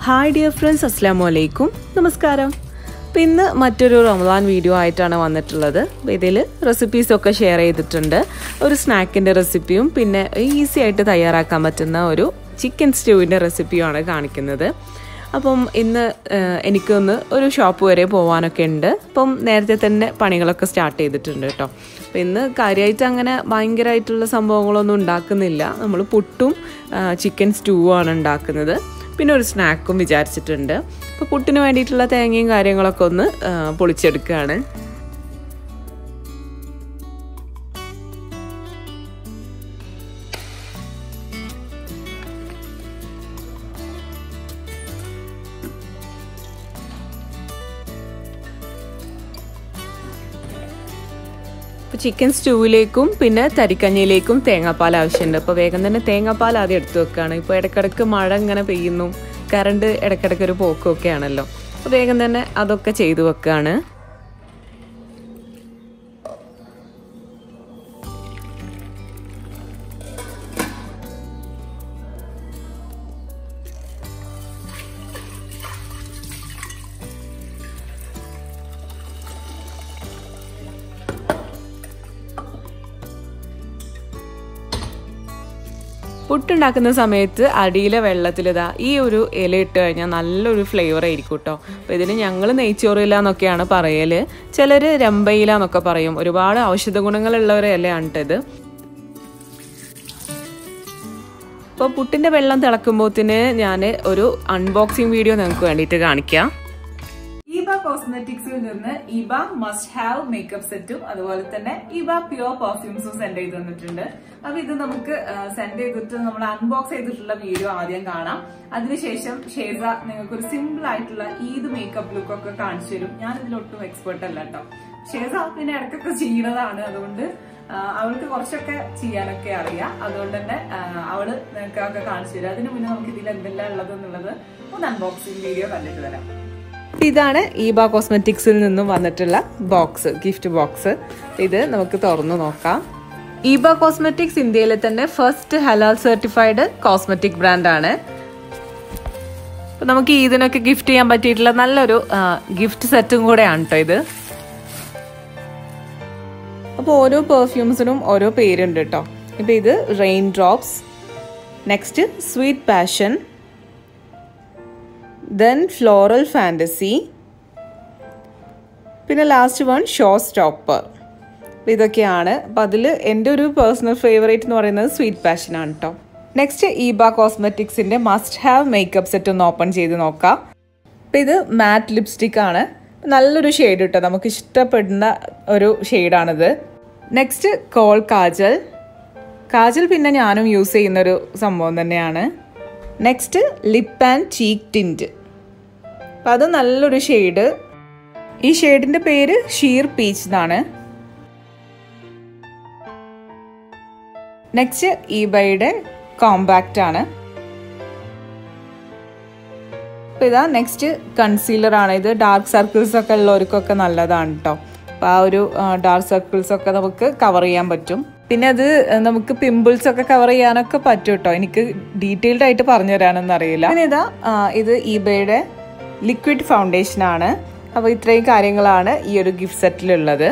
hi dear friends അസ്സാം വലൈക്കും നമസ്കാരം അപ്പോൾ ഇന്ന് മറ്റൊരു റമദാൻ വീഡിയോ ആയിട്ടാണ് വന്നിട്ടുള്ളത് അപ്പോൾ ഇതിൽ റെസിപ്പീസൊക്കെ ഷെയർ ചെയ്തിട്ടുണ്ട് ഒരു സ്നാക്കിൻ്റെ റെസിപ്പിയും പിന്നെ ഈസി ആയിട്ട് തയ്യാറാക്കാൻ പറ്റുന്ന ഒരു ചിക്കൻ സ്റ്റൂവിൻ്റെ റെസിപ്പിയുമാണ് കാണിക്കുന്നത് അപ്പം ഇന്ന് ഏഹ്, എനിക്കൊന്ന് ഒരു ഷോപ്പ് വരെ പോകാനൊക്കെ ഉണ്ട് അപ്പം നേരത്തെ തന്നെ പണികളൊക്കെ സ്റ്റാർട്ട് ചെയ്തിട്ടുണ്ട് കേട്ടോ അപ്പം ഇന്ന് കാര്യമായിട്ട് അങ്ങനെ ഭയങ്കരമായിട്ടുള്ള സംഭവങ്ങളൊന്നും ഉണ്ടാക്കുന്നില്ല നമ്മൾ പുട്ടും ചിക്കൻ സ്റ്റൂവും ആണ് ഉണ്ടാക്കുന്നത് പിന്നെ ഒരു സ്നാക്കും വിചാരിച്ചിട്ടുണ്ട് അപ്പോൾ പുട്ടിന് വേണ്ടിയിട്ടുള്ള തേങ്ങയും കാര്യങ്ങളൊക്കെ ഒന്ന് ആ, പൊളിച്ചെടുക്കുകയാണ് ഇപ്പോൾ ചിക്കൻ സ്റ്റൂവിലേക്കും പിന്നെ തരിക്കഞ്ഞിയിലേക്കും തേങ്ങാപ്പാൽ ആവശ്യമുണ്ട് അപ്പോൾ വേഗം തന്നെ തേങ്ങാപ്പാൽ ആദ്യം എടുത്തു വെക്കുകയാണ് ഇപ്പോൾ ഇടയ്ക്കിടയ്ക്ക് മഴ ഇങ്ങനെ പെയ്യുന്നു കറണ്ട് ഇടയ്ക്കിടയ്ക്ക് ഒരു പോക്കൊക്കെ ആണല്ലോ അപ്പോൾ വേഗം തന്നെ അതൊക്കെ ചെയ്തു വെക്കുകയാണ് പുട്ടുണ്ടാക്കുന്ന സമയത്ത് അടിയിലെ വെള്ളത്തിലിതാ ഈ ഒരു ഇല ഇട്ട് കഴിഞ്ഞാൽ നല്ലൊരു ഫ്ലേവർ ആയിരിക്കും കേട്ടോ അപ്പോൾ ഇതിന് ഞങ്ങൾ നെയ്ച്ചോറില എന്നൊക്കെയാണ് പറയല് ചിലർ രമ്പയില എന്നൊക്കെ പറയും ഒരുപാട് ഔഷധ ഗുണങ്ങളുള്ള ഒരു ഇലയാണ് ട്ടോ ഇത് അപ്പോൾ പുട്ടിൻ്റെ വെള്ളം തിളക്കുമ്പോത്തിന് ഞാൻ ഒരു അൺബോക്സിങ് വീഡിയോ നിങ്ങൾക്ക് വേണ്ടിയിട്ട് കാണിക്കാം ഇബ കോസ്മെറ്റിക്സിൽ നിന്ന് ഇബ മസ്റ്റ് ഹാവ് മേക്കപ്പ് സെറ്റും അതുപോലെ തന്നെ ഇബ പ്യുവർ പെർഫ്യൂംസും സെൻഡ് ചെയ്ത് തന്നിട്ടുണ്ട് അപ്പൊ ഇത് നമുക്ക് സെൻഡ് ചെയ്തിട്ട് നമ്മൾ അൺബോക്സ് ചെയ്തിട്ടുള്ള വീഡിയോ ആദ്യം കാണാം അതിനുശേഷം ഷേസ നിങ്ങൾക്ക് ഒരു സിമ്പിൾ ആയിട്ടുള്ള ഈദ് മേക്കപ്പ് ലുക്ക് ഒക്കെ കാണിച്ചു തരും ഞാൻ ഇതിലൊട്ടും എക്സ്പെർട്ട് അല്ല കേട്ടോ ഷേസ പിന്നെ ഇടയ്ക്കൊക്കെ ചെയ്യുന്നതാണ് അതുകൊണ്ട് ആ, അവൾക്ക് കുറച്ചൊക്കെ ചെയ്യാനൊക്കെ അറിയാം അതുകൊണ്ട് തന്നെ ആ, അവള് നിങ്ങൾക്കൊക്കെ കാണിച്ചു തരും അതിന് മുന്നേ നമുക്ക് ഇതിൽ എന്തെല്ലാം ഉള്ളത് എന്നുള്ളത് ഒന്ന് അൺബോക്സിംഗ് വീഡിയോ കണ്ടിട്ട് വരാം ഇതാണ് ഈബ കോസ്മെറ്റിക്സിൽ നിന്നും വന്നിട്ടുള്ള ബോക്സ് ഗിഫ്റ്റ് ബോക്സ് ഇത് നമുക്ക് തുറന്നു നോക്കാം ഈബ കോസ്മെറ്റിക്സ് ഇന്ത്യയിലെ തന്നെ ഫസ്റ്റ് ഹലാൽ സർട്ടിഫൈഡ് കോസ്മെറ്റിക് ബ്രാൻഡാണ് അപ്പോൾ നമുക്ക് ഇതിനൊക്കെ ഗിഫ്റ്റ് ചെയ്യാൻ പറ്റിയിട്ടുള്ള നല്ലൊരു ഗിഫ്റ്റ് സെറ്റും കൂടെയാണ് കേട്ടോ ഇത് അപ്പോൾ ഓരോ പെർഫ്യൂംസിനും ഓരോ പേരുണ്ട് കേട്ടോ ഇപ്പോൾ ഇത് rain drops next sweet passion then floral fantasy പിന്നെ ലാസ്റ്റ് വൺ ഷോ സ്റ്റോപ്പർ ഇതൊക്കെയാണ് അപ്പം അതിൽ എൻ്റെ ഒരു പേഴ്സണൽ ഫേവറേറ്റ് എന്ന് പറയുന്നത് സ്വീറ്റ് പാഷനാണ് കേട്ടോ നെക്സ്റ്റ് ഈബ കോസ്മെറ്റിക്സിൻ്റെ മസ്റ്റ് ഹാവ് മേക്കപ്പ് സെറ്റ് ഒന്ന് ഓപ്പൺ ചെയ്ത് നോക്കാം അപ്പം ഇത് മാറ്റ് ലിപ്സ്റ്റിക് ആണ് നല്ലൊരു ഷെയ്ഡ് കേട്ടോ നമുക്ക് ഇഷ്ടപ്പെടുന്ന ഒരു ഷെയ്ഡാണിത് നെക്സ്റ്റ് കോൾ കാജൽ കാജൽ പിന്നെ ഞാനും യൂസ് ചെയ്യുന്നൊരു സംഭവം തന്നെയാണ് next lip and cheek tint അപ്പം അത് നല്ലൊരു ഷെയ്ഡ് ഈ ഷെയ്ഡിൻ്റെ പേര് ഷീർ പീച്ച് എന്നാണ് നെക്സ്റ്റ് ഈബയുടെ കോമ്പാക്റ്റ് ആണ് അപ്പോൾ ഇതാ നെക്സ്റ്റ് കൺസീലർ ആണ് ഇത് ഡാർക്ക് സർക്കിൾസ് ഒക്കെ ഉള്ളവർക്കൊക്കെ നല്ലതാണ് കേട്ടോ അപ്പോൾ ആ ഒരു ഡാർക്ക് സർക്കിൾസ് ഒക്കെ നമുക്ക് കവർ ചെയ്യാൻ പറ്റും പിന്നെ അത് നമുക്ക് പിമ്പിൾസ് ഒക്കെ കവർ ചെയ്യാനൊക്കെ പറ്റും കേട്ടോ എനിക്ക് ഡീറ്റെയിൽഡ് ആയിട്ട് പറഞ്ഞു തരാനൊന്നും അറിയില്ല പിന്നെ ഇതാ ആ, ഇത് ഈബയുടെ ലിക്വിഡ് ഫൗണ്ടേഷൻ ആണ് അപ്പോൾ ഇത്രയും കാര്യങ്ങളാണ് ഈ ഒരു ഗിഫ്റ്റ് സെറ്റിലുള്ളത്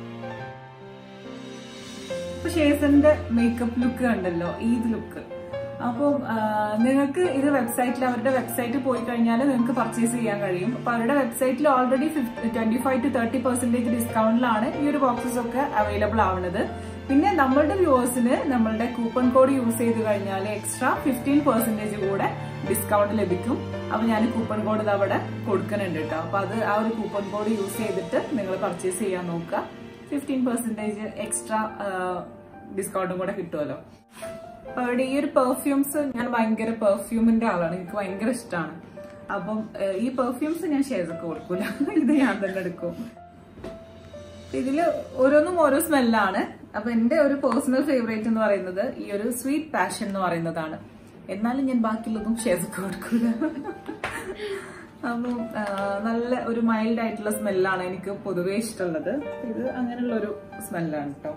ഇപ്പൊ ഷേസന്റെ മേക്കപ്പ് ലുക്ക് കണ്ടല്ലോ ഈദ് ലുക്ക് അപ്പം ആ, നിങ്ങൾക്ക് ഇത് വെബ്സൈറ്റിൽ അവരുടെ വെബ്സൈറ്റിൽ പോയി കഴിഞ്ഞാൽ നിങ്ങൾക്ക് പർച്ചേസ് ചെയ്യാൻ കഴിയും അപ്പൊ അവരുടെ വെബ്സൈറ്റിൽ already twenty five to thirty percentage ഡിസ്കൗണ്ടിലാണ് ഈ ഒരു ബോക്സസ് ഒക്കെ അവൈലബിൾ ആവുന്നത് പിന്നെ നമ്മളുടെ വ്യൂവേഴ്സിന് നമ്മളുടെ കൂപ്പൺ കോഡ് യൂസ് ചെയ്ത് കഴിഞ്ഞാൽ എക്സ്ട്രാ ഫിഫ്റ്റീൻ പെർസെന്റേജ് കൂടെ ഡിസ്കൗണ്ട് ലഭിക്കും അപ്പൊ ഞാൻ കൂപ്പൺ കോഡ് ഇത് അവിടെ കൊടുക്കുന്നുണ്ട് കേട്ടോ അപ്പൊ അത് ആ ഒരു കൂപ്പൺ കോഡ് യൂസ് ചെയ്തിട്ട് നിങ്ങൾ പർച്ചേസ് ചെയ്യാൻ നോക്കുക ഫിഫ്റ്റീൻ പെർസെന്റേജ് എക്സ്ട്രാ ഡിസ്കൗണ്ടും കൂടെ കിട്ടുമല്ലോ അപ്പൊ അവിടെ ഈ ഒരു പെർഫ്യൂംസ് ഞാൻ ഭയങ്കര പെർഫ്യൂമിന്റെ ആളാണ് എനിക്ക് ഭയങ്കര ഇഷ്ടമാണ് അപ്പം ഏഹ്, ഈ പെർഫ്യൂംസ് ഞാൻ ഷെയർക്ക് കൊടുക്കൂല ഇത് ഞാൻ തന്നെ എടുക്കും ഇതില് ഓരോന്നും ഓരോ സ്മെല്ലാണ് അപ്പൊ എന്റെ ഒരു പേഴ്സണൽ ഫേവറേറ്റ് എന്ന് പറയുന്നത് ഈ ഒരു സ്വീറ്റ് പാഷൻ എന്ന് പറയുന്നതാണ് എന്നാലും ഞാൻ ബാക്കിയുള്ളതും ഷെയർക്ക് കൊടുക്കൂല അപ്പം ആ, നല്ല ഒരു മൈൽഡ് ആയിട്ടുള്ള സ്മെല്ലാണ് എനിക്ക് പൊതുവേ ഇഷ്ടമുള്ളത് ഇത് അങ്ങനെയുള്ള ഒരു സ്മെല്ലാണ് കേട്ടോ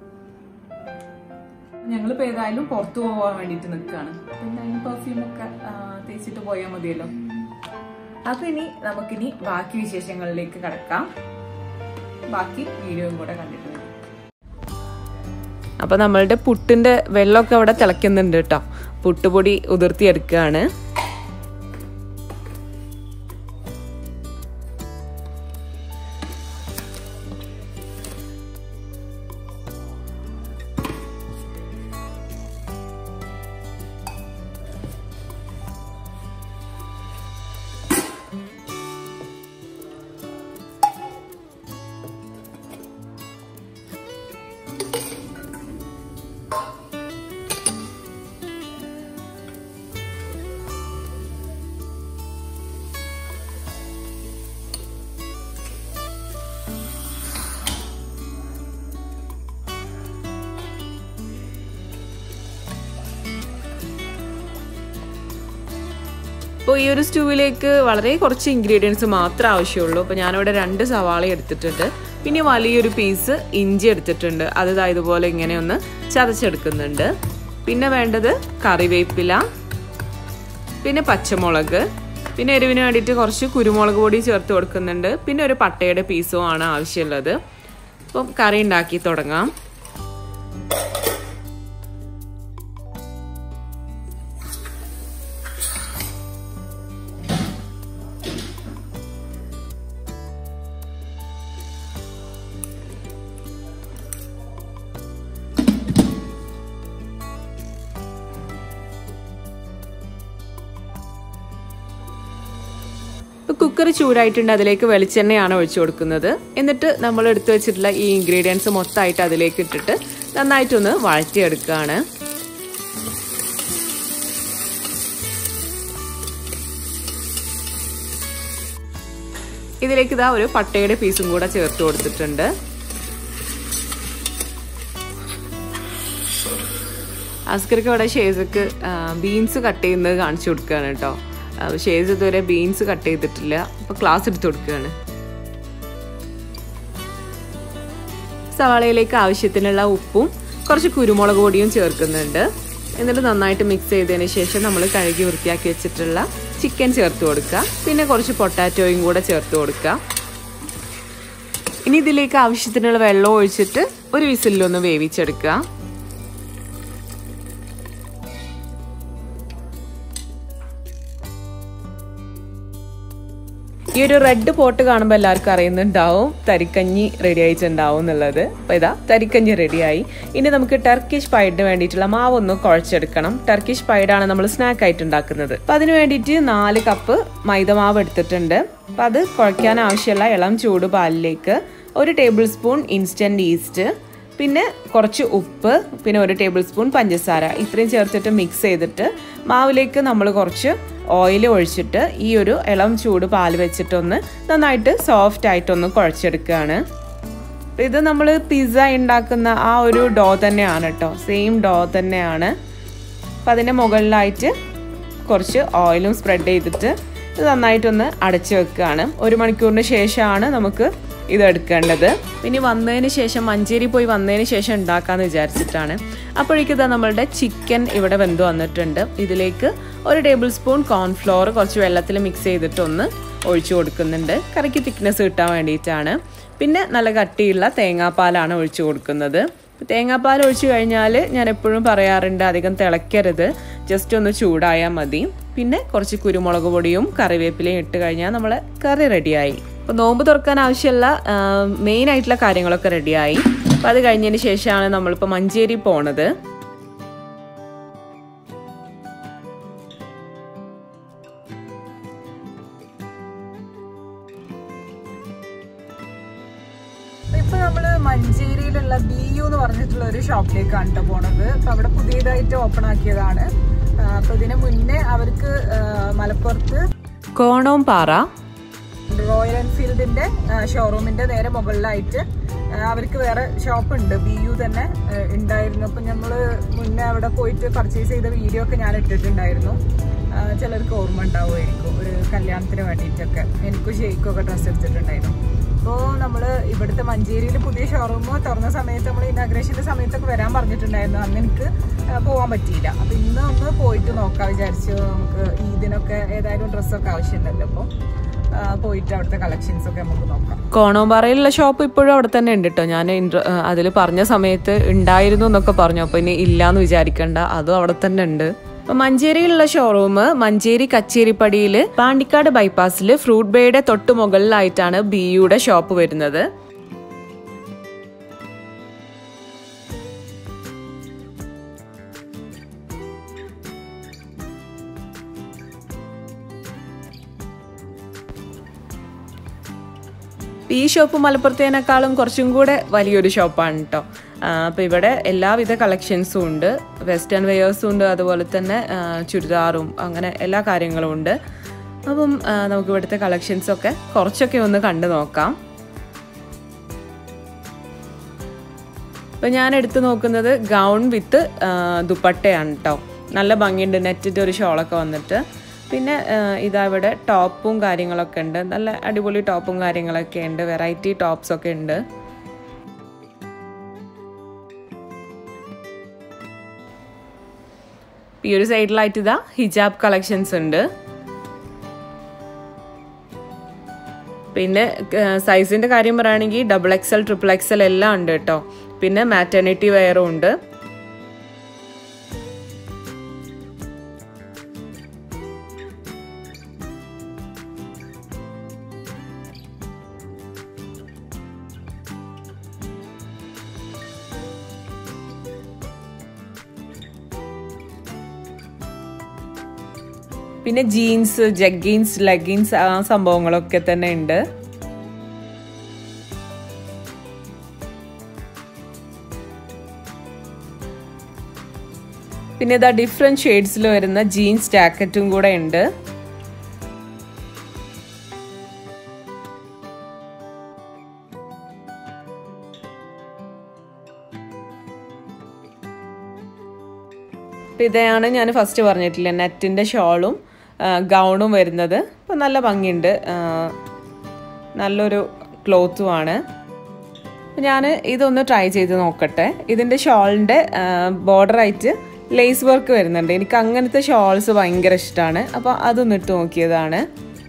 ഞങ്ങളിപ്പോ ഏതായാലും പുറത്തു പോവാൻ വേണ്ടിട്ട് നിൽക്കുകയാണ് എന്തായാലും പെർഫ്യൂം ഒക്കെ ആ, തേച്ചിട്ട് പോയാൽ മതിയല്ലോ അപ്പൊ ഇനി നമുക്കിനി ബാക്കി വിശേഷങ്ങളിലേക്ക് കടക്കാം ബാക്കി വീഡിയോയും കൂടെ കണ്ടിട്ട് വരാം അപ്പൊ നമ്മളുടെ പുട്ടിന്റെ വെള്ളമൊക്കെ അവിടെ തിളയ്ക്കുന്നുണ്ട് കേട്ടോ പുട്ടുപൊടി ഉതിർത്തിയെടുക്കുകയാണ് അപ്പോൾ ഈ ഒരു സ്റ്റൂവിലേക്ക് വളരെ കുറച്ച് ഇൻഗ്രീഡിയൻസ് മാത്രമേ ആവശ്യമുള്ളൂ അപ്പോൾ ഞാനിവിടെ രണ്ട് സവാള എടുത്തിട്ടുണ്ട് പിന്നെ വലിയൊരു പീസ് ഇഞ്ചി എടുത്തിട്ടുണ്ട് അത് ദാ ഇതുപോലെ ഇങ്ങനെ ഒന്ന് ചതച്ചെടുക്കുന്നുണ്ട് പിന്നെ വേണ്ടത് കറിവേപ്പില പിന്നെ പച്ചമുളക് പിന്നെ എരിവിന് വേണ്ടിയിട്ട് കുറച്ച് കുരുമുളക് പൊടി ചേർത്ത് കൊടുക്കുന്നുണ്ട് പിന്നെ ഒരു പട്ടയുടെ പീസും ആണ് ആവശ്യമുള്ളത് അപ്പം കറി ഉണ്ടാക്കി തുടങ്ങാം ഇപ്പോൾ കുക്കർ ചൂടായിട്ടുണ്ട് അതിലേക്ക് വെളിച്ചെണ്ണയാണ് ഒഴിച്ചു കൊടുക്കുന്നത് എന്നിട്ട് നമ്മൾ എടുത്തു വെച്ചിട്ടുള്ള ഈ ഇൻഗ്രീഡിയൻസ് മൊത്തമായിട്ട് അതിലേക്ക് ഇട്ടിട്ട് നന്നായിട്ടൊന്ന് വഴറ്റിയെടുക്കുകയാണ് ഇതിലേക്ക് ഇതാ ഒരു പട്ടയുടെ പീസും കൂടെ ചേർത്ത് കൊടുത്തിട്ടുണ്ട് അസ്കർക്ക് ഇവിടെ ഷേസക്ക് ബീൻസ് കട്ട് ചെയ്യുന്നത് കാണിച്ചു കൊടുക്കുകയാണ് കേട്ടോ ഷേസ് ഇതുവരെ ബീൻസ് കട്ട് ചെയ്തിട്ടില്ല അപ്പൊ ക്ലാസ് എടുത്ത് കൊടുക്കുകയാണ് സവാളയിലേക്ക് ആവശ്യത്തിനുള്ള ഉപ്പും കുറച്ച് കുരുമുളക് പൊടിയും ചേർക്കുന്നുണ്ട് എന്നിട്ട് നന്നായിട്ട് മിക്സ് ചെയ്തതിന് ശേഷം നമ്മൾ കഴുകി വൃത്തിയാക്കി വെച്ചിട്ടുള്ള ചിക്കൻ ചേർത്ത് കൊടുക്കുക പിന്നെ കുറച്ച് പൊട്ടാറ്റോയും കൂടെ ചേർത്ത് കൊടുക്കുക ഇനി ഇതിലേക്ക് ആവശ്യത്തിനുള്ള വെള്ളം ഒഴിച്ചിട്ട് ഒരു വിസിലൊന്ന് വേവിച്ചെടുക്കുക ഈ ഒരു റെഡ് പോട്ട് കാണുമ്പോൾ എല്ലാവർക്കും അറിയുന്നുണ്ടാവും തരിക്കഞ്ഞി റെഡി ആയിട്ടുണ്ടാവും എന്നുള്ളത് അപ്പോൾ ഇതാ തരിക്കഞ്ഞി റെഡിയായി ഇനി നമുക്ക് ടർക്കിഷ് പൈഡിന് വേണ്ടിയിട്ടുള്ള മാവ് ഒന്ന് കുഴച്ചെടുക്കണം ടർക്കിഷ് പൈഡാണ് നമ്മൾ സ്നാക്ക് ആയിട്ട് ഉണ്ടാക്കുന്നത് അപ്പം അതിന് വേണ്ടിയിട്ട് നാല് കപ്പ് മൈദമാവ് എടുത്തിട്ടുണ്ട് അപ്പം അത് കുഴയ്ക്കാൻ ആവശ്യമുള്ള ഇളം ചൂട് പാലിലേക്ക് ഒരു ടേബിൾ സ്പൂൺ ഇൻസ്റ്റൻറ്റ് ഈസ്റ്റ് പിന്നെ കുറച്ച് ഉപ്പ് പിന്നെ ഒരു ടേബിൾ സ്പൂൺ പഞ്ചസാര ഇത്രയും ചേർത്തിട്ട് മിക്സ് ചെയ്തിട്ട് മാവിലേക്ക് നമ്മൾ കുറച്ച് ഓയിൽ ഒഴിച്ചിട്ട് ഈ ഒരു ഇളം ചൂട് പാൽ വെച്ചിട്ടൊന്ന് നന്നായിട്ട് സോഫ്റ്റ് ആയിട്ടൊന്ന് കുഴച്ചെടുക്കുകയാണ് ഇത് നമ്മൾ പിസ്സ ഉണ്ടാക്കുന്ന ആ ഒരു ഡോ തന്നെയാണ് കേട്ടോ സെയിം ഡോ തന്നെയാണ് അപ്പം അതിൻ്റെ മുകളിലായിട്ട് കുറച്ച് ഓയിലും സ്പ്രെഡ് ചെയ്തിട്ട് ഇത് നന്നായിട്ടൊന്ന് അടച്ചു വെക്കുകയാണ് ഒരു മണിക്കൂറിന് ശേഷമാണ് നമുക്ക് ഇത് എടുക്കേണ്ടത് പിന്നെ വന്നതിന് ശേഷം മഞ്ചേരി പോയി വന്നതിന് ശേഷം ഉണ്ടാക്കാമെന്ന് വിചാരിച്ചിട്ടാണ് അപ്പോഴേക്കും ഇതാ നമ്മളുടെ ചിക്കൻ ഇവിടെ വെന്ത് വന്നിട്ടുണ്ട് ഇതിലേക്ക് ഒരു ടേബിൾ സ്പൂൺ കോൺഫ്ലോർ കുറച്ച് വെള്ളത്തിൽ മിക്സ് ചെയ്തിട്ടൊന്ന് ഒഴിച്ചു കൊടുക്കുന്നുണ്ട് കറിക്ക് തിക്നെസ് കിട്ടാൻ വേണ്ടിയിട്ടാണ് പിന്നെ നല്ല കട്ടിയുള്ള തേങ്ങാപ്പാലാണ് ഒഴിച്ചു കൊടുക്കുന്നത് തേങ്ങാപ്പാൽ ഒഴിച്ച് കഴിഞ്ഞാൽ ഞാൻ എപ്പോഴും പറയാറുണ്ട് അധികം തിളയ്ക്കരുത് ജസ്റ്റ് ഒന്ന് ചൂടായാൽ മതി പിന്നെ കുറച്ച് കുരുമുളക് പൊടിയും കറിവേപ്പിലയും ഇട്ട് കഴിഞ്ഞാൽ നമ്മളെ കറി റെഡിയായി അപ്പോൾ നോമ്പ് തുറക്കാൻ ആവശ്യമുള്ള മെയിൻ ആയിട്ടുള്ള കാര്യങ്ങളൊക്കെ റെഡിയായി അപ്പോൾ അത് കഴിഞ്ഞതിന് ശേഷമാണ് നമ്മളിപ്പോൾ മഞ്ചേരി പോണത് ഇപ്പൊ നമ്മള് മഞ്ചേരിയിലുള്ള ബി യു എന്ന് പറഞ്ഞിട്ടുള്ള ഒരു ഷോപ്പിലേക്കാണ് കേട്ടോ പോണത് അപ്പൊ അവിടെ പുതിയതായിട്ട് ഓപ്പൺ ആക്കിയതാണ് ആ, അപ്പൊ ഇതിന് മുന്നേ അവർക്ക് ആ, മലപ്പുറത്ത് കോണോം പാറ റോയൽ എൻഫീൽഡിന്റെ ഷോറൂമിന്റെ നേരെ മുകളിലായിട്ട് ആ, അവർക്ക് വേറെ ഷോപ്പ് ഉണ്ട് ബി യു തന്നെ ആ, ഉണ്ടായിരുന്നു അപ്പൊ നമ്മള് മുന്നേ അവിടെ പോയിട്ട് പർച്ചേസ് ചെയ്ത വീഡിയോ ഒക്കെ ഞാൻ ഇട്ടിട്ടുണ്ടായിരുന്നു ആ, ചിലർക്ക് ഓർമ്മ ഉണ്ടാവുമായിരിക്കും ഒരു കല്യാണത്തിന് വേണ്ടിയിട്ടൊക്കെ എനിക്കും ഷെയ്ക്കൊക്കെ ഡ്രസ്സ് എടുത്തിട്ടുണ്ടായിരുന്നു അപ്പോൾ നമ്മൾ ഇവിടുത്തെ മഞ്ചേരിയിൽ പുതിയ ഷോറൂം തുറന്ന സമയത്ത് നമ്മൾ ഇനാഗ്രേഷൻ്റെ സമയത്തൊക്കെ വരാൻ പറഞ്ഞിട്ടുണ്ടായിരുന്നു അന്ന് എനിക്ക് ആ, പോകാൻ പറ്റിയില്ല അപ്പോൾ ഇന്ന് ഒന്ന് പോയിട്ട് നോക്കാം വിചാരിച്ചു നമുക്ക് ഈദിനൊക്കെ ഏതായാലും ഡ്രസ്സൊക്കെ ആവശ്യമുണ്ടല്ലോ അപ്പോൾ പോയിട്ട് അവിടുത്തെ കളക്ഷൻസ് ഒക്കെ നമുക്ക് നോക്കാം കോണോമ്പാറയിലുള്ള ഷോപ്പ് ഇപ്പോഴും അവിടെ തന്നെ ഉണ്ട് കേട്ടോ ഞാൻ അതിൽ പറഞ്ഞ സമയത്ത് ഉണ്ടായിരുന്നു എന്നൊക്കെ പറഞ്ഞു അപ്പോൾ ഇനി ഇല്ലാന്ന് വിചാരിക്കണ്ട അതും അവിടെ തന്നെ ഉണ്ട് അപ്പൊ മഞ്ചേരിയിലുള്ള ഷോറൂം മഞ്ചേരി കച്ചേരിപ്പടിയിൽ പാണ്ടിക്കാട് ബൈപ്പാസിൽ ഫ്രൂട്ട് ബേയുടെ തൊട്ട് മുകളിലായിട്ടാണ് ബി യുടെ ഷോപ്പ് വരുന്നത് ഈ ഷോപ്പ് മലപ്പുറത്തേനേക്കാളും കുറച്ചും കൂടെ വലിയൊരു ഷോപ്പാണ് കേട്ടോ അപ്പോൾ ഇവിടെ എല്ലാവിധ കളക്ഷൻസും ഉണ്ട് വെസ്റ്റേൺ വെയേഴ്സും ഉണ്ട് അതുപോലെ തന്നെ ആ, ചുരിദാറും അങ്ങനെ എല്ലാ കാര്യങ്ങളും ഉണ്ട് അപ്പം ആ, നമുക്ക് ഇവിടുത്തെ കളക്ഷൻസൊക്കെ കുറച്ചൊക്കെ ഒന്ന് കണ്ടു നോക്കാം അപ്പം ഞാൻ എടുത്ത് നോക്കുന്നത് ഗൗൺ വിത്ത് ദുപ്പട്ടയാണ് കേട്ടോ നല്ല ഭംഗിയുണ്ട് നെറ്റിൻ്റെ ഒരു ഷോളൊക്കെ വന്നിട്ട് പിന്നെ ആ, ഇതാ ഇവിടെ ടോപ്പും കാര്യങ്ങളൊക്കെ ഉണ്ട് നല്ല അടിപൊളി ടോപ്പും കാര്യങ്ങളൊക്കെ ഉണ്ട് വെറൈറ്റി ടോപ്സ് ഒക്കെ ഉണ്ട് ഈ ഒരു സൈഡിലായിട്ട് ഇതാ ഹിജാബ് കളക്ഷൻസ് ഉണ്ട് പിന്നെ സൈസിന്റെ കാര്യം പറയുകയാണെങ്കിൽ ഡബിൾ എക്സൽ ട്രിപ്പിൾ എക്സൽ എല്ലാം ഉണ്ട് കേട്ടോ പിന്നെ മാറ്റർണിറ്റി വെയറും ഉണ്ട് പിന്നെ ജീൻസ് ജഗ്ഗീൻസ് ലെഗിൻസ് ആ സംഭവങ്ങളൊക്കെ തന്നെ ഉണ്ട് പിന്നെ ഇതാ ഡിഫറെന്റ് ഷെയ്ഡ്സിൽ വരുന്ന ജീൻസ് ജാക്കറ്റും കൂടെ ഉണ്ട് അപ്പം ഇതാണ് ഞാൻ ഫസ്റ്റ് പറഞ്ഞിട്ടില്ല നെറ്റിൻ്റെ ഷോളും ഗൗണും വരുന്നത് അപ്പം നല്ല ഭംഗിയുണ്ട് ആ, നല്ലൊരു ക്ലോത്തുമാണ് ഞാൻ ഇതൊന്ന് ട്രൈ ചെയ്ത് നോക്കട്ടെ ഇതിൻ്റെ ഷോളിൻ്റെ ബോർഡറായിട്ട് ലേസ് വർക്ക് വരുന്നുണ്ട് എനിക്ക് അങ്ങനത്തെ ഷോൾസ് ഭയങ്കര ഇഷ്ടമാണ് അപ്പോൾ അതൊന്ന് ഇട്ട് നോക്കിയതാണ്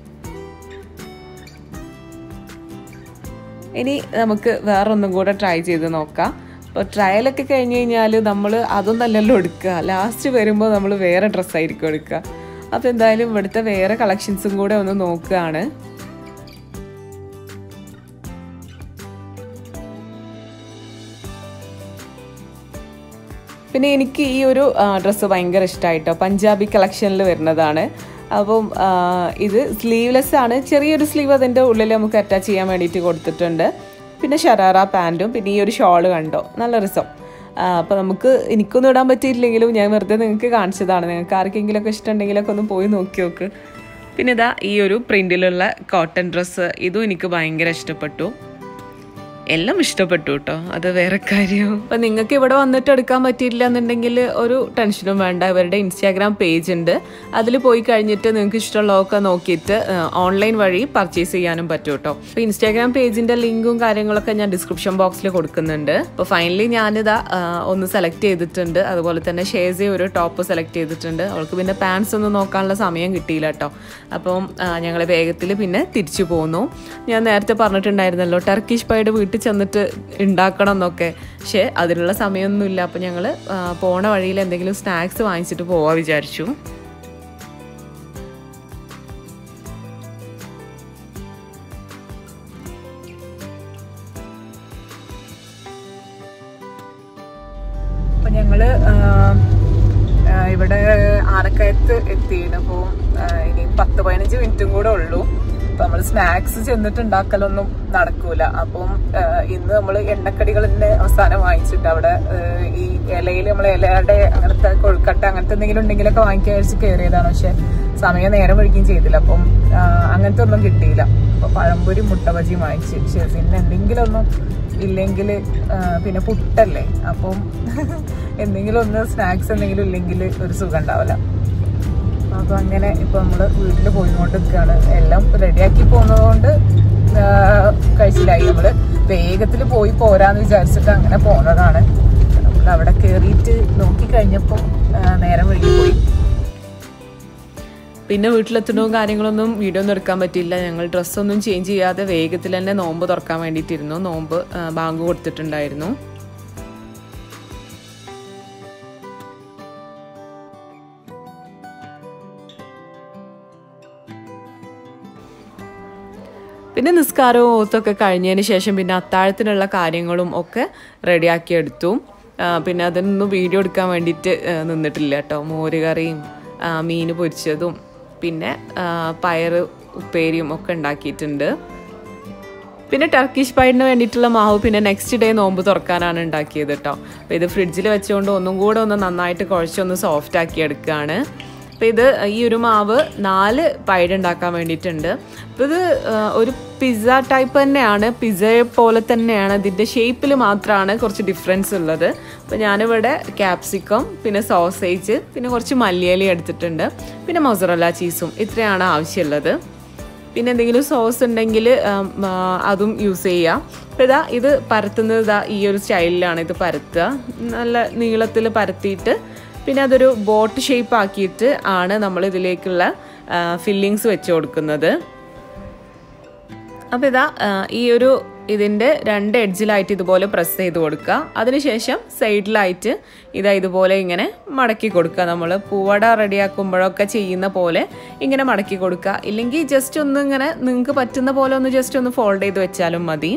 ഇനി നമുക്ക് വേറൊന്നും കൂടെ ട്രൈ ചെയ്ത് നോക്കാം അപ്പോൾ ട്രയലൊക്കെ കഴിഞ്ഞ് കഴിഞ്ഞാൽ നമ്മൾ അതൊന്നല്ലല്ലോ എടുക്കുക ലാസ്റ്റ് വരുമ്പോൾ നമ്മൾ വേറെ ഡ്രസ്സായിരിക്കും എടുക്കുക അപ്പോൾ എന്തായാലും ഇവിടുത്തെ വേറെ കളക്ഷൻസും കൂടെ ഒന്ന് നോക്കുകയാണ് പിന്നെ എനിക്ക് ഈ ഒരു ഡ്രസ്സ് ഭയങ്കര ഇഷ്ടമായിട്ടോ പഞ്ചാബി കളക്ഷനിൽ വരുന്നതാണ് അപ്പം ആ, ഇത് സ്ലീവ്ലെസ് ആണ് ചെറിയൊരു സ്ലീവ് അതിൻ്റെ ഉള്ളിൽ നമുക്ക് അറ്റാച്ച് ചെയ്യാൻ വേണ്ടിയിട്ട് കൊടുത്തിട്ടുണ്ട് പിന്നെ ഷറാറ പാൻറ്റും പിന്നെ ഈ ഒരു ഷോള് കണ്ടോ നല്ല രസം അപ്പോൾ നമുക്ക് എനിക്കൊന്നും ഇടാൻ പറ്റിയില്ലെങ്കിലും ഞാൻ വെറുതെ നിങ്ങൾക്ക് കാണിച്ചതാണ് നിങ്ങൾക്ക് ആർക്കെങ്കിലുമൊക്കെ ഇഷ്ടമുണ്ടെങ്കിലൊക്കെ ഒന്ന് പോയി നോക്കി നോക്ക് പിന്നെ ഇതാ ഈ ഒരു പ്രിൻറ്റിലുള്ള കോട്ടൺ ഡ്രസ്സ് ഇതും എനിക്ക് ഭയങ്കര ഇഷ്ടപ്പെട്ടു എല്ലാം ഇഷ്ടപ്പെട്ടു കേട്ടോ അത് വേറെ കാര്യം അപ്പൊ നിങ്ങൾക്ക് ഇവിടെ വന്നിട്ട് എടുക്കാൻ പറ്റിയില്ല എന്നുണ്ടെങ്കിൽ ഒരു ടെൻഷനും വേണ്ട ഇവരുടെ ഇൻസ്റ്റാഗ്രാം പേജ് ഉണ്ട് അതിൽ പോയി കഴിഞ്ഞിട്ട് നിങ്ങൾക്ക് ഇഷ്ടമുള്ളതൊക്കെ നോക്കിയിട്ട് ഓൺലൈൻ വഴി പർച്ചേസ് ചെയ്യാനും പറ്റും കേട്ടോ അപ്പൊ ഇൻസ്റ്റാഗ്രാം പേജിന്റെ ലിങ്കും കാര്യങ്ങളൊക്കെ ഞാൻ ഡിസ്ക്രിപ്ഷൻ ബോക്സിൽ കൊടുക്കുന്നുണ്ട് അപ്പോൾ ഫൈനലി ഞാനിതാ ആ, ഒന്ന് സെലക്ട് ചെയ്തിട്ടുണ്ട് അതുപോലെ തന്നെ ഷേസി ഒരു ടോപ്പ് സെലക്ട് ചെയ്തിട്ടുണ്ട് അവൾക്ക് പിന്നെ പാൻസ് ഒന്നും നോക്കാനുള്ള സമയം കിട്ടിയില്ല കേട്ടോ അപ്പം ഞങ്ങൾ വേഗത്തിൽ പിന്നെ തിരിച്ചു പോന്നു ഞാൻ നേരത്തെ പറഞ്ഞിട്ടുണ്ടായിരുന്നല്ലോ ടർക്കിഷ് പൈഡ് വീട്ടിൽ വീട്ടിൽ ചെന്നിട്ട് ഉണ്ടാക്കണം എന്നൊക്കെ പക്ഷേ അതിനുള്ള സമയമൊന്നുമില്ല അപ്പോൾ ഞങ്ങൾ പോണ വഴിയിൽ എന്തെങ്കിലും സ്നാക്സ് വാങ്ങിച്ചിട്ട് പോവാ വിചാരിച്ചു അപ്പൊ ഞങ്ങള് ആ, ആ, ഇവിടെ ആനക്കയത്ത് എത്തിയാണ് അപ്പോൾ ഇനി പത്ത് പതിനഞ്ച് മിനിറ്റും കൂടെ ഉള്ളൂ അപ്പൊ നമ്മൾ സ്നാക്സ് ചെന്നിട്ട് ഉണ്ടാക്കലൊന്നും നടക്കൂല അപ്പം ആ, ഇന്ന് നമ്മൾ എണ്ണക്കടികൾ തന്നെ അവസാനം വാങ്ങിച്ചിട്ട് അവിടെ ആ, ഈ ഇലയിൽ നമ്മൾ ഇലയുടെ അങ്ങനത്തെ കൊഴുക്കട്ട അങ്ങനത്തെ എന്തെങ്കിലും ഉണ്ടെങ്കിലൊക്കെ വാങ്ങിക്കാൻ വിചാരിച്ച് കയറിയതാണ് പക്ഷെ സമയം നേരം വഴിക്കുകയും ചെയ്തില്ല അപ്പം ആ, അങ്ങനത്തെ ഒന്നും കിട്ടിയില്ല അപ്പൊ പഴംപൊരി മുട്ട ബജിയും വാങ്ങിച്ച് ഷെഫിന് എന്തെങ്കിലും ഒന്നും ഇല്ലെങ്കിൽ പിന്നെ പുട്ടല്ലേ അപ്പം എന്തെങ്കിലും ഒന്ന് സ്നാക്സ് എന്തെങ്കിലും ഇല്ലെങ്കിൽ ഒരു സുഖം ഉണ്ടാവില്ല അപ്പൊ അങ്ങനെ ഇപ്പൊ നമ്മള് വീട്ടിൽ പോയിക്കൊണ്ട് നിൽക്കുകയാണ് എല്ലാം റെഡിയാക്കി പോകുന്നതുകൊണ്ട് കഴിച്ചില്ലായി നമ്മള് വേഗത്തിൽ പോയി പോരാന്ന് വിചാരിച്ചിട്ട് അങ്ങനെ പോന്നതാണ് നമ്മൾ അവിടെ കയറിയിട്ട് നോക്കി കഴിഞ്ഞപ്പോ നേരം വഴുകി പോയി പിന്നെ വീട്ടിലെത്തണവും കാര്യങ്ങളൊന്നും വീഡിയോ ഒന്നും എടുക്കാൻ പറ്റിയില്ല ഞങ്ങൾ ഡ്രസ്സൊന്നും ചേഞ്ച് ചെയ്യാതെ വേഗത്തിൽ തന്നെ നോമ്പ് തുറക്കാൻ വേണ്ടിയിട്ടിരുന്നു നോമ്പ് ആ, ബാങ്ക് കൊടുത്തിട്ടുണ്ടായിരുന്നു പിന്നെ നിസ്കാരവും ഓത്തൊക്കെ കഴിഞ്ഞതിന് ശേഷം പിന്നെ അത്താഴത്തിനുള്ള കാര്യങ്ങളും ഒക്കെ റെഡിയാക്കി എടുത്തു ആ, പിന്നെ അതിനൊന്നും വീഡിയോ എടുക്കാൻ വേണ്ടിയിട്ട് ആ, നിന്നിട്ടില്ല കേട്ടോ മോര് കറിയും ആ, മീൻ പൊരിച്ചതും പിന്നെ ആ, പയറ് ഉപ്പേരിയും ഒക്കെ ഉണ്ടാക്കിയിട്ടുണ്ട് പിന്നെ ടർക്കിഷ് പൈഡിന് വേണ്ടിയിട്ടുള്ള മാവ് പിന്നെ നെക്സ്റ്റ് ഡേ നോമ്പ് തുറക്കാനാണ് ഉണ്ടാക്കിയത് കേട്ടോ അപ്പോൾ ഇത് ഫ്രിഡ്ജിൽ വെച്ചുകൊണ്ട് ഒന്നും കൂടെ ഒന്ന് നന്നായിട്ട് കുഴച്ചൊന്ന് സോഫ്റ്റ് ആക്കി എടുക്കുകയാണ് അപ്പോൾ ഇത് ഈ ഒരു മാവ് നാല് പൈഡ് ഉണ്ടാക്കാൻ വേണ്ടിയിട്ടുണ്ട് അപ്പോൾ ഇത് ആ, ഒരു പിസ്സ ടൈപ്പ് തന്നെയാണ് പിസ്സയെ പോലെ തന്നെയാണ് ഇതിൻ്റെ ഷേപ്പിൽ മാത്രമാണ് കുറച്ച് ഡിഫറൻസ് ഉള്ളത് അപ്പോൾ ഞാനിവിടെ ക്യാപ്സിക്കം പിന്നെ സോസേജ് പിന്നെ കുറച്ച് മല്ലിയില എടുത്തിട്ടുണ്ട് പിന്നെ മൊസറല്ല ചീസും ഇത്രയാണ് ആവശ്യമുള്ളത് പിന്നെ എന്തെങ്കിലും സോസ് ഉണ്ടെങ്കിൽ അതും യൂസ് ചെയ്യാം അപ്പോൾ ഇതാ ഇത് പരത്തുന്നത് ഇതാ ഈ ഒരു സ്റ്റൈലിലാണ് ഇത് പരത്തുക നല്ല നീളത്തിൽ പരത്തിയിട്ട് പിന്നെ അതൊരു ബോട്ട് ഷേപ്പ് ആക്കിയിട്ട് ആണ് നമ്മൾ ഇതിലേക്കുള്ള ഫില്ലിങ്സ് വെച്ച് കൊടുക്കുന്നത് അപ്പോൾ ഇതാ ആ, ഈ ഒരു ഇതിൻ്റെ രണ്ട് എഡ്ജിലായിട്ട് ഇതുപോലെ പ്രസ് ചെയ്ത് കൊടുക്കുക അതിനുശേഷം സൈഡിലായിട്ട് ഇതാ ഇതുപോലെ ഇങ്ങനെ മടക്കി കൊടുക്കുക നമ്മൾ പൂവട റെഡിയാക്കുമ്പോഴൊക്കെ ചെയ്യുന്ന പോലെ ഇങ്ങനെ മടക്കി കൊടുക്കുക ഇല്ലെങ്കിൽ ജസ്റ്റ് ഒന്ന് ഇങ്ങനെ നിങ്ങൾക്ക് പറ്റുന്ന പോലെ ഒന്ന് ജസ്റ്റ് ഒന്ന് ഫോൾഡ് ചെയ്ത് വെച്ചാലും മതി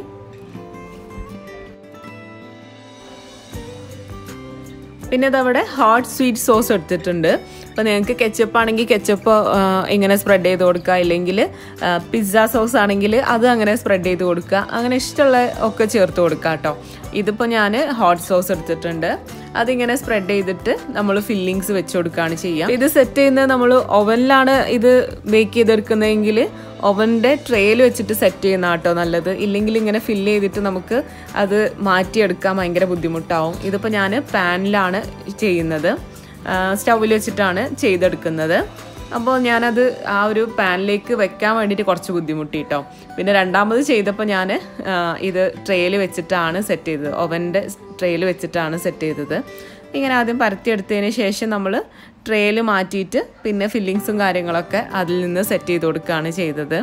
പിന്നെ ഇതവിടെ ഹോട്ട് സ്വീറ്റ് സോസ് എടുത്തിട്ടുണ്ട് അപ്പോൾ നിങ്ങൾക്ക് കെച്ചപ്പ് ആണെങ്കിൽ കെച്ചപ്പ് ഇങ്ങനെ സ്പ്രെഡ് ചെയ്ത് കൊടുക്കുക ഇല്ലെങ്കിൽ പിസ്സ സോസ് ആണെങ്കിൽ അത് അങ്ങനെ സ്പ്രെഡ് ചെയ്ത് കൊടുക്കുക അങ്ങനെ ഇഷ്ടമുള്ള ഒക്കെ ചേർത്ത് കൊടുക്കുക കേട്ടോ ഇതിപ്പോൾ ഞാൻ ഹോട്ട് സോസ് എടുത്തിട്ടുണ്ട് അതിങ്ങനെ സ്പ്രെഡ് ചെയ്തിട്ട് നമ്മൾ ഫില്ലിങ്സ് വെച്ച് കൊടുക്കുകയാണ് ചെയ്യുക ഇത് സെറ്റ് ചെയ്യുന്നത് നമ്മൾ ഓവനിലാണ് ഇത് ബേക്ക് ചെയ്തെടുക്കുന്നതെങ്കിൽ ഓവൻ്റെ ട്രേയിൽ വെച്ചിട്ട് സെറ്റ് ചെയ്യുന്ന കേട്ടോ നല്ലത് ഇല്ലെങ്കിൽ ഇങ്ങനെ ഫില്ല് ചെയ്തിട്ട് നമുക്ക് അത് മാറ്റിയെടുക്കാൻ ഭയങ്കര ബുദ്ധിമുട്ടാവും ഇതിപ്പോൾ ഞാൻ പാനിലാണ് ചെയ്യുന്നത് സ്റ്റൗവിൽ വെച്ചിട്ടാണ് ചെയ്തെടുക്കുന്നത് അപ്പോൾ ഞാനത് ആ ഒരു പാനിലേക്ക് വെക്കാൻ വേണ്ടിയിട്ട് കുറച്ച് ബുദ്ധിമുട്ടി കേട്ടോ പിന്നെ രണ്ടാമത് ചെയ്തപ്പോൾ ഞാൻ ഇത് ട്രേയിൽ വെച്ചിട്ടാണ് സെറ്റ് ചെയ്തത് ഓവൻ്റെ ട്രേയിൽ വെച്ചിട്ടാണ് സെറ്റ് ചെയ്തത് ഇങ്ങനെ ആദ്യം പരത്തിയെടുത്തതിന് ശേഷം നമ്മൾ ട്രേയിൽ മാറ്റിയിട്ട് പിന്നെ ഫില്ലിങ്സും കാര്യങ്ങളൊക്കെ അതിൽ നിന്ന് സെറ്റ് ചെയ്ത് കൊടുക്കുകയാണ് ചെയ്തത്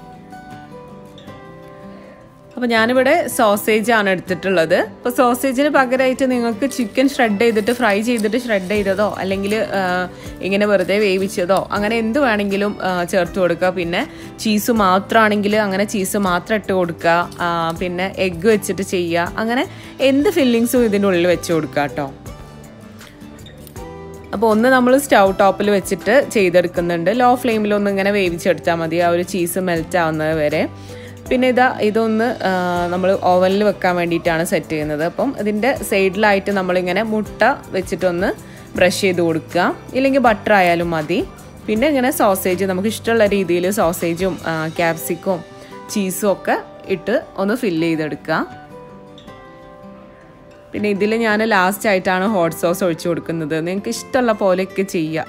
അപ്പോൾ ഞാനിവിടെ സോസേജ് ആണ് എടുത്തിട്ടുള്ളത് അപ്പോൾ സോസേജിന് പകരമായിട്ട് നിങ്ങൾക്ക് ചിക്കൻ ഷ്രെഡ് ചെയ്തിട്ട് ഫ്രൈ ചെയ്തിട്ട് ഷ്രെഡ് ചെയ്തതോ അല്ലെങ്കിൽ ഇങ്ങനെ വെറുതെ വേവിച്ചതോ അങ്ങനെ എന്ത് വേണമെങ്കിലും ആ, ചേർത്ത് കൊടുക്കുക പിന്നെ ചീസ് മാത്രമാണെങ്കിൽ അങ്ങനെ ചീസ് മാത്രം ഇട്ട് കൊടുക്കുക ആ, പിന്നെ എഗ്ഗ് വെച്ചിട്ട് ചെയ്യുക അങ്ങനെ എന്ത് ഫില്ലിങ്സും ഇതിൻ്റെ ഉള്ളിൽ വെച്ച് കൊടുക്കുക കേട്ടോ അപ്പോൾ ഒന്ന് നമ്മൾ സ്റ്റൗ ടോപ്പിൽ വെച്ചിട്ട് ചെയ്തെടുക്കുന്നുണ്ട് ലോ ഫ്ലെയിമിലൊന്ന് ഇങ്ങനെ വേവിച്ചെടുത്താൽ മതി ആ ഒരു ചീസ് മെൽറ്റ് ആവുന്നത് വരെ പിന്നെ ഇതാ ഇതൊന്ന് നമ്മൾ ഓവനിൽ വെക്കാൻ വേണ്ടിയിട്ടാണ് സെറ്റ് ചെയ്യുന്നത് അപ്പം ഇതിൻ്റെ സൈഡിലായിട്ട് നമ്മളിങ്ങനെ മുട്ട വെച്ചിട്ടൊന്ന് ബ്രഷ് ചെയ്ത് കൊടുക്കുക ഇല്ലെങ്കിൽ ബട്ടർ ആയാലും മതി പിന്നെ ഇങ്ങനെ സോസേജ് നമുക്ക് ഇഷ്ടമുള്ള രീതിയിൽ സോസേജും ക്യാപ്സിക്കും ചീസും ഒക്കെ ഇട്ട് ഒന്ന് ഫില്ല് ചെയ്തെടുക്കുക പിന്നെ ഇതിൽ ഞാൻ ലാസ്റ്റ് ആയിട്ടാണ് ഹോട്ട് സോസ് ഒഴിച്ചു കൊടുക്കുന്നത് നിങ്ങൾക്ക് ഇഷ്ടമുള്ള പോലെയൊക്കെ ചെയ്യാം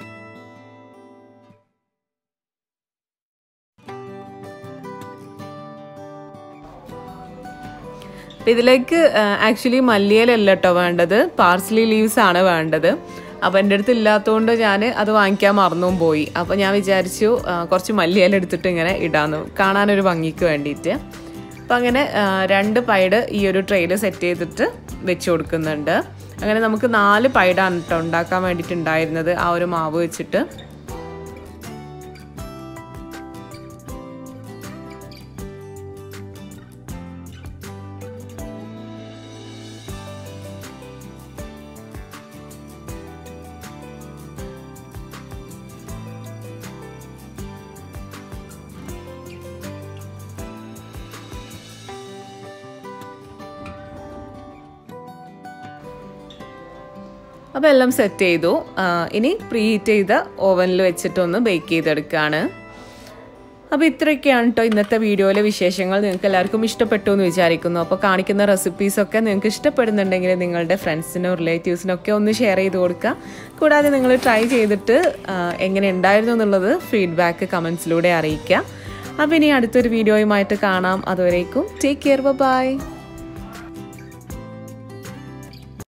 അപ്പം ഇതിലേക്ക് ആക്ച്വലി മല്ലിയിലല്ല കേട്ടോ വേണ്ടത് പാർസ്ലി ലീവ്സ് ആണ് വേണ്ടത് അപ്പം എൻ്റെ അടുത്ത് ഇല്ലാത്തതുകൊണ്ട് ഞാൻ അത് വാങ്ങിക്കാൻ മറന്നും പോയി അപ്പോൾ ഞാൻ വിചാരിച്ചു ആ, കുറച്ച് മല്ലിയില എടുത്തിട്ട് ഇങ്ങനെ ഇടാന്ന് കാണാനൊരു ഭംഗിക്ക് വേണ്ടിയിട്ട് അപ്പം അങ്ങനെ ആ, രണ്ട് പൈഡ് ഈ ഒരു ട്രെയിൽ സെറ്റ് ചെയ്തിട്ട് വെച്ച് കൊടുക്കുന്നുണ്ട് അങ്ങനെ നമുക്ക് നാല് പൈഡാണ് കേട്ടോ ഉണ്ടാക്കാൻ വേണ്ടിയിട്ടുണ്ടായിരുന്നത് ആ ഒരു മാവ് വെച്ചിട്ട് അപ്പോൾ എല്ലാം സെറ്റ് ചെയ്തു ആ, ഇനി പ്രീ ഹീറ്റ് ചെയ്ത ഓവനിൽ വെച്ചിട്ടൊന്ന് ബേക്ക് ചെയ്തെടുക്കുകയാണ് അപ്പോൾ ഇത്രയൊക്കെയാണ് കേട്ടോ ഇന്നത്തെ വീഡിയോയിലെ വിശേഷങ്ങൾ നിങ്ങൾക്ക് എല്ലാവർക്കും ഇഷ്ടപ്പെട്ടു എന്ന് വിചാരിക്കുന്നു അപ്പോൾ കാണിക്കുന്ന റെസിപ്പീസൊക്കെ നിങ്ങൾക്ക് ഇഷ്ടപ്പെടുന്നുണ്ടെങ്കിൽ നിങ്ങളുടെ ഫ്രണ്ട്സിനോ റിലേറ്റീവ്സിനോ ഒക്കെ ഒന്ന് ഷെയർ ചെയ്ത് കൊടുക്കുക കൂടാതെ നിങ്ങൾ ട്രൈ ചെയ്തിട്ട് ആ, എങ്ങനെ ഉണ്ടായിരുന്നു എന്നുള്ളത് ഫീഡ്ബാക്ക് കമൻസിലൂടെ അറിയിക്കുക അപ്പോൾ ഇനി അടുത്തൊരു വീഡിയോയുമായിട്ട് കാണാം അതുവരേക്കും ടേക്ക് കെയർ ബൈ